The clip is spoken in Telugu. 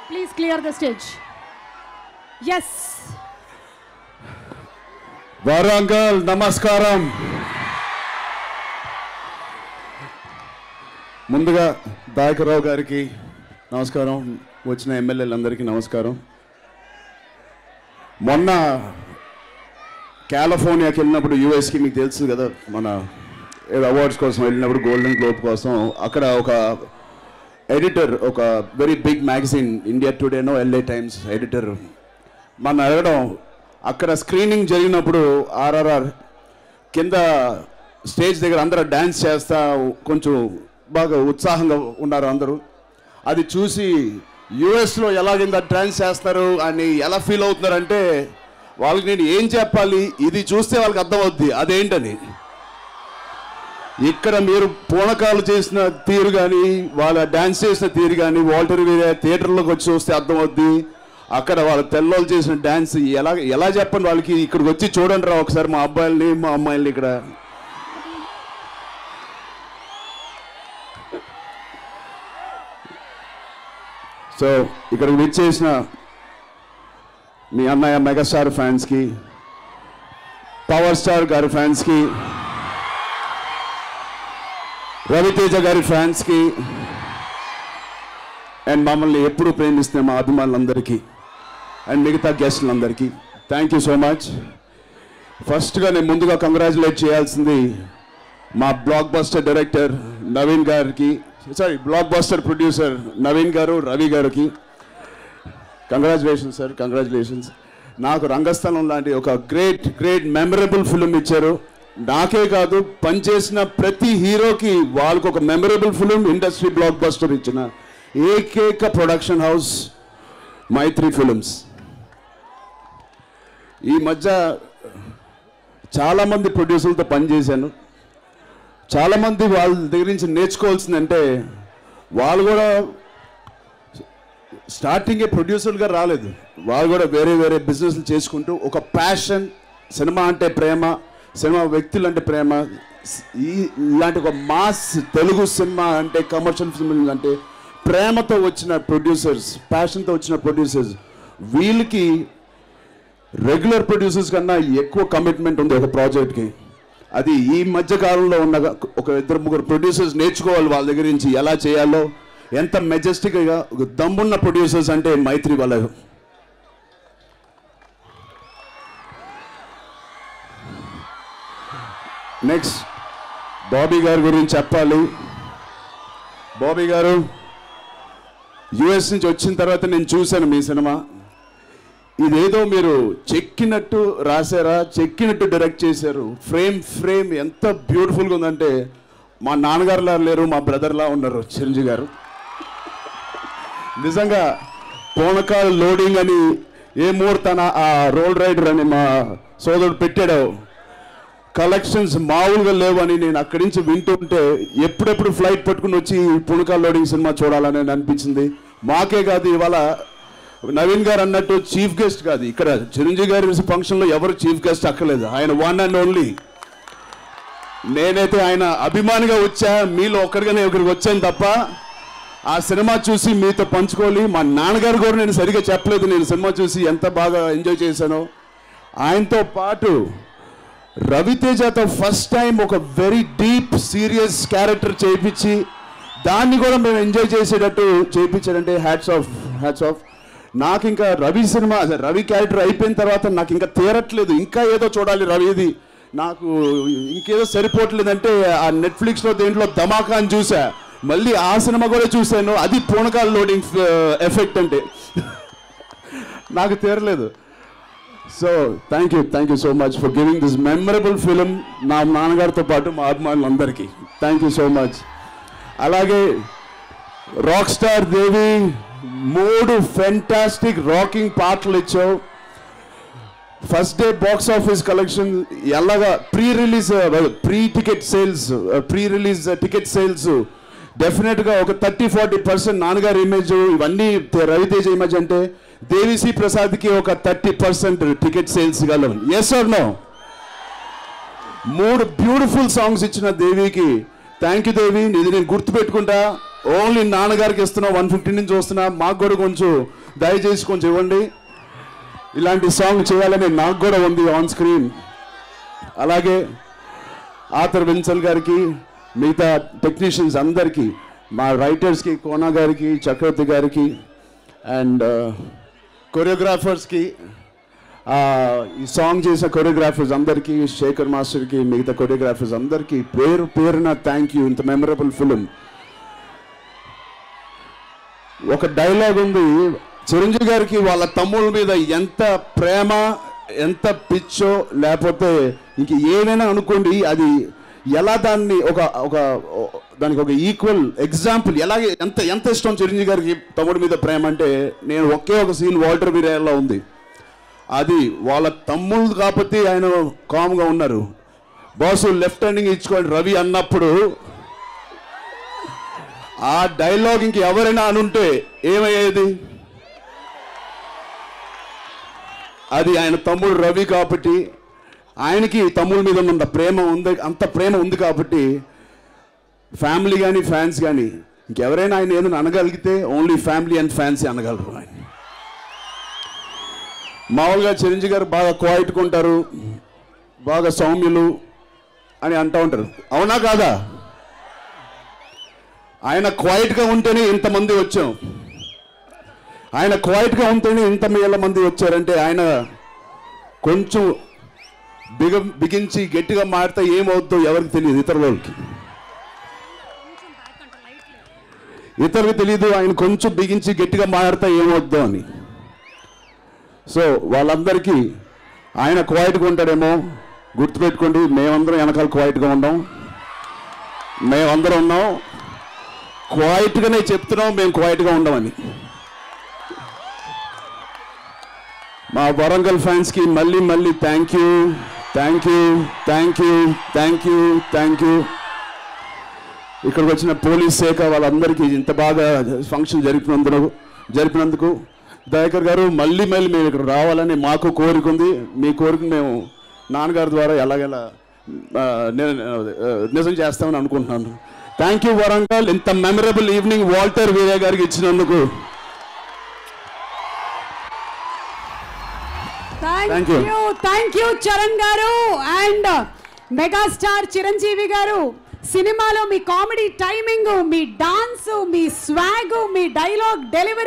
Please clear the stage. Yes. Warangal నమస్కారం ముందుగా దాయకరావు గారికి నమస్కారం వచ్చిన ఎమ్మెల్యేలందరికీ నమస్కారం మొన్న కాలిఫోర్నియాకి వెళ్ళినప్పుడు యూఎస్కి మీకు తెలుసు కదా మన ఏదో అవార్డ్స్ కోసం వెళ్ళినప్పుడు గోల్డెన్ గ్లోబ్ కోసం అక్కడ ఒక ఎడిటర్ ఒక వెరీ బిగ్ మ్యాగజైన్ ఇండియా టుడేనో ఎల్ఏ టైమ్స్ ఎడిటర్ మన అడగడం అక్కడ స్క్రీనింగ్ జరిగినప్పుడు ఆర్ఆర్ఆర్ కింద స్టేజ్ దగ్గర అందరూ డ్యాన్స్ చేస్తా కొంచెం బాగా ఉత్సాహంగా ఉన్నారు అందరూ అది చూసి యుఎస్లో ఎలాగిందా డ్యాన్స్ చేస్తారు అని ఎలా ఫీల్ అవుతున్నారంటే వాళ్ళకి నేను ఏం చెప్పాలి ఇది చూస్తే వాళ్ళకి అర్థమవుద్ది అదేంటని ఇక్కడ మీరు పూనకాలు చేసిన తీరు కానీ వాళ్ళ డ్యాన్స్ చేసిన తీరు కానీ వాల్టర్ వీరే థియేటర్లోకి వచ్చి చూస్తే అర్థమవుద్ది అక్కడ వాళ్ళ తెల్లోళ్ళు చేసిన డ్యాన్స్ ఎలా ఎలా చెప్పండి వాళ్ళకి ఇక్కడికి వచ్చి చూడండి రా ఒకసారి మా అబ్బాయిల్ని మా అమ్మాయిల్ని ఇక్కడ సో ఇక్కడికి విచ్చేసిన మీ అన్నయ్య మెగాస్టార్ ఫ్యాన్స్కి పవర్ స్టార్ గారి ఫ్యాన్స్కి రవితేజ గారి ఫ్యాన్స్కి అండ్ మమ్మల్ని ఎప్పుడు ప్రేమిస్తున్న మా అభిమానులందరికీ అండ్ మిగతా గెస్టులందరికీ థ్యాంక్ యూ సో మచ్ ఫస్ట్గా నేను ముందుగా కంగ్రాచులేట్ చేయాల్సింది మా బ్లాక్ బస్టర్ డైరెక్టర్ నవీన్ గారికి sorry blockbuster producer Naveen garu Ravi గారికి కంగ్రాచులేషన్స్ సార్ కంగ్రాచులేషన్స్ నాకు రంగస్థలం లాంటి ఒక గ్రేట్ గ్రేట్ మెమరబుల్ ఫిలిం ఇచ్చారు నాకే కాదు పనిచేసిన ప్రతి హీరోకి వాళ్ళకు ఒక memorable film industry blockbuster ఇచ్చిన ఏకైక ప్రొడక్షన్ హౌస్ మైత్రి ఫిలిమ్స్ ఈ మధ్య చాలామంది ప్రొడ్యూసర్లతో పనిచేశాను చాలామంది వాళ్ళ దగ్గర నుంచి నేర్చుకోవాల్సిందంటే వాళ్ళు కూడా స్టార్టింగే ప్రొడ్యూసర్గా రాలేదు వాళ్ళు కూడా వేరే వేరే బిజినెస్లు చేసుకుంటూ ఒక ప్యాషన్ సినిమా అంటే ప్రేమ సినిమా వ్యక్తులు అంటే ప్రేమ ఈ ఇలాంటి ఒక మాస్ తెలుగు సినిమా అంటే కమర్షియల్ ఫిల్మ్ అంటే ప్రేమతో వచ్చిన ప్రొడ్యూసర్స్ ప్యాషన్తో వచ్చిన ప్రొడ్యూసర్స్ వీళ్ళకి రెగ్యులర్ ప్రొడ్యూసర్స్ కన్నా ఎక్కువ కమిట్మెంట్ ఉంది ఒక ప్రాజెక్ట్కి అది ఈ మధ్య కాలంలో ఉన్న ఒక ఇద్దరు ముగ్గురు ప్రొడ్యూసర్స్ నేర్చుకోవాలి వాళ్ళ దగ్గర నుంచి ఎలా చేయాలో ఎంత మెజెస్టిక్గా ఒక దమ్మున్న ప్రొడ్యూసర్స్ అంటే మైత్రి వాళ్ళ నెక్స్ట్ బాబీ గారి గురించి చెప్పాలి బాబీ గారు యుఎస్ నుంచి వచ్చిన తర్వాత నేను చూశాను మీ సినిమా ఇదేదో మీరు చెక్కినట్టు రాశారా చెక్కినట్టు డైరెక్ట్ చేశారు ఫ్రేమ్ ఫ్రేమ్ ఎంత బ్యూటిఫుల్గా ఉందంటే మా నాన్నగారులా లేరు మా బ్రదర్లా ఉన్నారు చిరంజీవి గారు నిజంగా పోనకాల లోడింగ్ అని ఏ ముహూర్తాన ఆ రోల్ రైడర్ అని మా సోదరుడు పెట్టాడో కలెక్షన్స్ మామూలుగా లేవని నేను అక్కడి నుంచి వింటుంటే ఎప్పుడెప్పుడు ఫ్లైట్ పట్టుకుని వచ్చి పుణకాల లోడింగ్ సినిమా చూడాలని అనిపించింది మాకే కాదు ఇవాళ నవీన్ గారు అన్నట్టు చీఫ్ గెస్ట్ కాదు ఇక్కడ చిరంజీవి గారి ఫంక్షన్లో ఎవరు చీఫ్ గెస్ట్ అక్కర్లేదు ఆయన వన్ అండ్ ఓన్లీ నేనైతే ఆయన అభిమానిగా వచ్చా మీలో ఒక్కరిగానే ఒకరికి వచ్చాను తప్ప ఆ సినిమా చూసి మీతో పంచుకోవాలి మా నాన్నగారు కూడా నేను సరిగా చెప్పలేదు నేను సినిమా చూసి ఎంత బాగా ఎంజాయ్ చేశానో ఆయనతో పాటు రవితేజతో ఫస్ట్ టైం ఒక వెరీ డీప్ సీరియస్ క్యారెక్టర్ చేయించి దాన్ని కూడా మేము ఎంజాయ్ చేసేటట్టు చేయించాడంటే హ్యాట్స్ ఆఫ్ హ్యాట్స్ ఆఫ్ నాకు ఇంకా రవి సినిమా అదే రవి క్యారెక్టర్ అయిపోయిన తర్వాత నాకు ఇంకా తీరట్లేదు ఇంకా ఏదో చూడాలి రవిది నాకు ఇంకేదో సరిపోవట్లేదంటే ఆ నెట్ఫ్లిక్స్లో దేంట్లో ధమాకా అని చూసా మళ్ళీ ఆ సినిమా కూడా చూశాను అది పూనకాల లోడింగ్ ఎఫెక్ట్ అంటే నాకు తీరలేదు so thank you thank you so much for giving this memorable film నా నాన్నగారితో పాటు మా అభిమానులందరికీ థ్యాంక్ యూ సో మచ్ అలాగే రాక్ స్టార్ దేవి మూడు ఫెంటాస్టిక్ రాకింగ్ పాటలు ఇచ్చావు first day box office collection ఎలాగా pre release pre ticket sales pre release ticket sales డెఫినెట్గా ఒక థర్టీ ఫార్టీ పర్సెంట్ నాన్నగారి ఇమేజ్ ఇవన్నీ తే- రవితేజ ఇమేజ్ అంటే దేవిశ్రీ ప్రసాద్కి ఒక థర్టీ పర్సెంట్ టికెట్ సేల్స్ గలం ఎస్ ఆర్ నో మూడు బ్యూటిఫుల్ సాంగ్స్ ఇచ్చిన దేవికి థ్యాంక్ యూ దేవి ఇది నేను గుర్తుపెట్టుకుంటా ఓన్లీ నాన్నగారికి ఇస్తున్నా వన్ ఫిఫ్టీ నుంచి వస్తున్నా మాకు కూడా కొంచెం దయచేసి కొంచెం ఇవ్వండి ఇలాంటి సాంగ్ చేయాలని నాకు కూడా ఉంది ఆన్ స్క్రీన్ అలాగే ఆథర్ విన్సల్ గారికి మిగతా టెక్నీషియన్స్ అందరికీ మా రైటర్స్కి కోనా గారికి చక్రవర్తి గారికి అండ్ కొరియోగ్రాఫర్స్కి ఈ సాంగ్ చేసిన కొరియోగ్రాఫర్స్ అందరికీ శేఖర్ మాస్టర్కి మిగతా కొరియోగ్రాఫర్స్ అందరికీ పేరు పేరున థ్యాంక్ యూ ఇంత మెమరబుల్ ఫిలిం ఒక డైలాగ్ ఉంది చిరంజీవి గారికి వాళ్ళ తమ్ముళ్ళ మీద ఎంత ప్రేమ ఎంత పిచ్చో లేకపోతే ఇంక ఏదైనా అనుకోండి అది ఎలా దాన్ని ఒక ఒక దానికి ఒక ఈక్వల్ ఎగ్జాంపుల్ ఎలాగే ఎంత ఎంత ఇష్టం చిరంజీవి గారికి తమ్ముడి మీద ప్రేమ అంటే నేను ఒకే ఒక సీన్ వాల్టర్ బిర్యానీలో ఉంది అది వాళ్ళ తమ్ముళ్ళు కాకపోతే ఆయన కామ్గా ఉన్నారు బాసు లెఫ్ట్ హ్యాండింగ్ ఇచ్చుకోండి రవి అన్నప్పుడు ఆ డైలాగ్ ఇంక ఎవరైనా అనుంటే ఏమయ్యేది అది ఆయన తమ్ముడు రవి కాబట్టి ఆయనకి తమ్ముడి మీద ఉన్నంత ప్రేమ ఉంది అంత ప్రేమ ఉంది కాబట్టి ఫ్యామిలీ కానీ ఫ్యాన్స్ కానీ ఇంకెవరైనా ఆయన ఏదైనా అనగలిగితే ఓన్లీ ఫ్యామిలీ అండ్ ఫ్యాన్స్ అనగలరు ఆయన మామూలుగా చిరంజీవి గారు బాగా క్వాయిట్గా ఉంటారు బాగా సౌమ్యులు అని అంటూ ఉంటారు అవునా కాదా ఆయన క్వైట్గా ఉంటేనే ఇంతమంది వచ్చాం ఆయన క్వైట్గా ఉంటేనే ఇంత వేల మంది వచ్చారంటే ఆయన కొంచెం బిగ బిగించి గట్టిగా మారితే ఏమవుద్దో ఎవరికి తెలియదు ఇతర వాళ్ళకి ఇతరులకు తెలియదు ఆయన కొంచెం బిగించి గట్టిగా మారితే ఏమవుద్దో అని సో వాళ్ళందరికీ ఆయన క్వైట్గా ఉంటాడేమో గుర్తుపెట్టుకోండి మేమందరం వెనకాల క్వైట్గా ఉన్నాం మేమందరం ఉన్నాం క్వైట్గానే చెప్తున్నాం మేము క్వైట్గా ఉండమని మా వరంగల్ ఫ్యాన్స్కి మళ్ళీ మళ్ళీ thank you thank you thank you thank you thank you ఇక్కడికి వచ్చిన పోలీస్ శాఖ వాళ్ళందరికీ ఇంత బాగా ఫంక్షన్ జరిపినందుకు జరిపినందుకు దయాకర్ గారు మళ్ళీ మళ్ళీ మేము ఇక్కడ రావాలని మాకు కోరిక ఉంది మీ కోరిక మేము నాన్నగారి ద్వారా ఎలాగెలా ఆ, ని- ఆ, నిజం చేస్తామని అనుకుంటున్నాను థ్యాంక్ యూ వరంగల్ ఇంత మెమరబుల్ ఈవినింగ్ వాల్టర్ వీరయ్య గారికి ఇచ్చినందుకు thank Thank you. You thank you Charan garu and megastar Chiranjeevi garu సినిమాలో మీ కామెడీ టైమింగ్ మీ డాన్స్ మీ స్వాగ్ మీ డైలాగ్ డెలివరీ